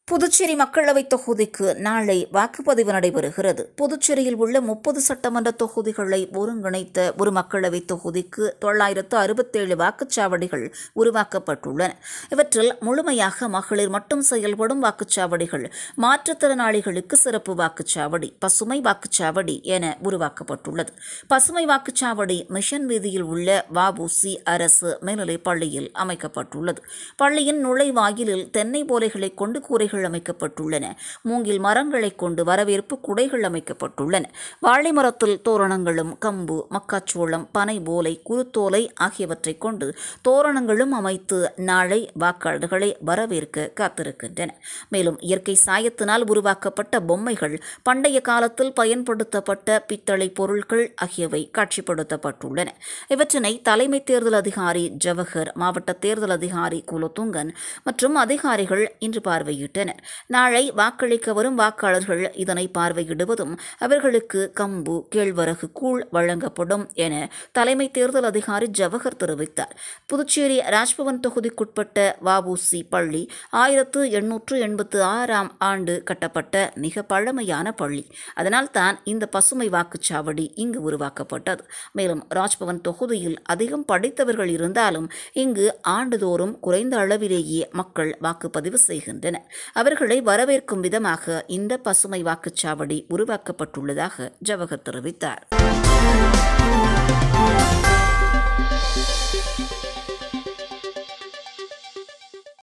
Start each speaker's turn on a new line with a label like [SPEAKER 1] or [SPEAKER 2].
[SPEAKER 1] புதுச்சேரி மக்களவைத் தொகுதிக்கு நாளை வாக்குப்பதிவு நடைபெறுகிறது புதுச்சேரியில் உள்ள முப்பது சட்டமன்ற தொகுதிகளை ஒருங்கிணைத்த ஒரு மக்களவைத் தொகுதிக்கு தொள்ளாயிரத்து அறுபத்தேழு வாக்குச்சாவடிகள் உருவாக்கப்பட்டுள்ளன இவற்றில் முழுமையாக மகளிர் மட்டும் செயல்படும் வாக்குச்சாவடிகள் மாற்றுத்திறனாளிகளுக்கு சிறப்பு வாக்குச்சாவடி பசுமை வாக்குச்சாவடி என உருவாக்கப்பட்டுள்ளது பசுமை வாக்குச்சாவடி மிஷன் வீதியில் உள்ள வஉசி அரசு மேல்நிலைப் பள்ளியில் அமைக்கப்பட்டுள்ளது பள்ளியின் நுழைவாயிலில் தென்னை போலைகளை கொண்டு கூரைகள் அமைக்கப்பட்டுள்ளன மூங்கில் மரங்களைக் கொண்டு வரவேற்பு குடைகள் அமைக்கப்பட்டுள்ளன வாழை மரத்தில் தோரணங்களும் கம்பு மக்காச்சோளம் பனை போலை குருத்தோலை ஆகியவற்றைக் கொண்டு தோரணங்களும் அமைத்து நாளை வாக்காளர்களை வரவேற்க காத்திருக்கின்றன மேலும் இயற்கை சாயத்தினால் உருவாக்கப்பட்ட பொம்மைகள் பண்டைய காலத்தில் பயன்படுத்தப்பட்ட பித்தளை பொருட்கள் ஆகியவை காட்சிப்படுத்தப்பட்டுள்ளன இவற்றினை தலைமை தேர்தல் அதிகாரி ஜவஹர் மாவட்ட தேர்தல் அதிகாரி குலோத்துங்கன் மற்றும் அதிகாரிகள் இன்று பார்வையிட்டனர் நாளை வாக்களிக்க வரும் வாக்காளர்கள் இதனை பார்வையிடுவதும் அவர்களுக்கு கம்பு கேழ்வரகு கூழ் வழங்கப்படும் என தலைமை தேர்தல் அதிகாரி ஜவஹர் தெரிவித்தார் புதுச்சேரி ராஜ்பவன் தொகுதிக்குட்பட்ட வஉசி பள்ளி ஆயிரத்து எண்ணூற்று எண்பத்து ஆறாம் ஆண்டு கட்டப்பட்ட மிக பழமையான பள்ளி அதனால்தான் இந்த பசுமை வாக்குச்சாவடி இங்கு உருவாக்கப்பட்டது மேலும் ராஜ்பவன் தொகுதியில் அதிகம் படித்தவர்கள் இருந்தாலும் இங்கு ஆண்டுதோறும் குறைந்த அளவிலேயே மக்கள் வாக்குப்பதிவு செய்கின்றனர் அவர்களை வரவேற்கும் விதமாக இந்த பசுமை வாக்குச்சாவடி உருவாக்கப்பட்டுள்ளதாக ஜவஹர் தெரிவித்தார்